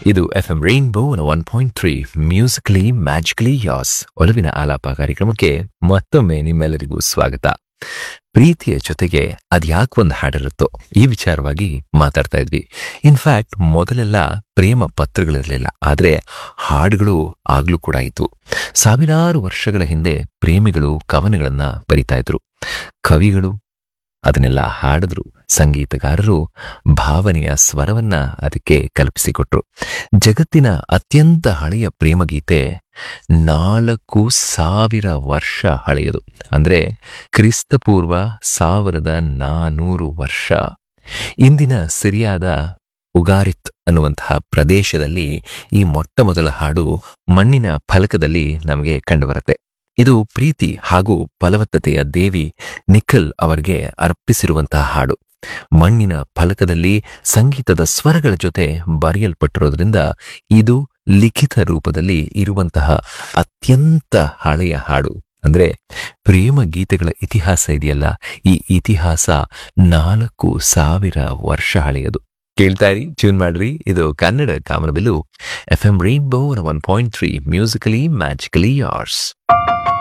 ಇದು F M rainbow one point three musically magically yours ಒಲವಿನ ಆಲಾಪ ಕಾರ್ಯಕ್ರಮಕ್ಕೆ ಮತ್ತೊಮ್ಮೆ ನಿಮ್ಮೆಲ್ಲರಿಗೂ ಸ್ವಾಗತ ಪ್ರೀತಿಯ ಜೊತೆಗೆ ಅದ್ಯಾಕ್ ಒಂದು ಹಾಡಿರುತ್ತೋ ಈ ವಿಚಾರವಾಗಿ ಮಾತಾಡ್ತಾ ಇದ್ವಿ ಇನ್ಫ್ಯಾಕ್ಟ್ ಮೊದಲೆಲ್ಲ ಪ್ರೇಮ ಪತ್ರಗಳಿರಲಿಲ್ಲ ಆದ್ರೆ ಹಾಡುಗಳು ಆಗ್ಲೂ ಕೂಡ ಇತ್ತು ಸಾವಿರಾರು ವರ್ಷಗಳ ಹಿಂದೆ ಪ್ರೇಮಿಗಳು ಕವನಗಳನ್ನ ಬರಿತಾ ಇದ್ರು ಕವಿಗಳು ಅದನ್ನೆಲ್ಲ ಹಾಡಿದ್ರು ಸಂಗೀತಗಾರರು ಭಾವನೆಯ ಸ್ವರವನ್ನ ಅದಕ್ಕೆ ಕಲ್ಪಿಸಿಕೊಟ್ರು ಜಗತ್ತಿನ ಅತ್ಯಂತ ಹಳೆಯ ಪ್ರೇಮಗೀತೆ ನಾಲ್ಕು ಸಾವಿರ ವರ್ಷ ಹಳೆಯದು ಅಂದ್ರೆ ಕ್ರಿಸ್ತಪೂರ್ವ ಸಾವಿರದ ನಾನೂರು ವರ್ಷ ಇಂದಿನ ಸಿರಿಯಾದ ಉಗಾರಿತ್ ಅನ್ನುವಂತಹ ಪ್ರದೇಶದಲ್ಲಿ ಈ ಮೊಟ್ಟ ಮೊದಲ ಹಾಡು ಮಣ್ಣಿನ ಫಲಕದಲ್ಲಿ ನಮಗೆ ಕಂಡುಬರುತ್ತೆ ಇದು ಪ್ರೀತಿ ಹಾಗೂ ಫಲವತ್ತತೆಯ ದೇವಿ ನಿಖಲ್ ಅವರಿಗೆ ಅರ್ಪಿಸಿರುವಂತಹ ಹಾಡು ಮಣ್ಣಿನ ಫಲಕದಲ್ಲಿ ಸಂಗೀತದ ಸ್ವರಗಳ ಜೊತೆ ಬರೆಯಲ್ಪಟ್ಟಿರೋದ್ರಿಂದ ಇದು ಲಿಖಿತ ರೂಪದಲ್ಲಿ ಇರುವಂತಹ ಅತ್ಯಂತ ಹಳೆಯ ಹಾಡು ಅಂದ್ರೆ ಪ್ರೇಮ ಗೀತೆಗಳ ಇತಿಹಾಸ ಇದೆಯಲ್ಲ ಈ ಇತಿಹಾಸ ನಾಲ್ಕು ಸಾವಿರ ವರ್ಷ ಹಳೆಯದು ಕೇಳ್ತಾ ಇರಿ ಟ್ಯೂನ್ ಮಾಡ್ರಿ ಇದು ಕನ್ನಡ ಕಾಮನಬಿಲ್ಲು F M rainbow one point three musically magically ಯಾರ್ಸ್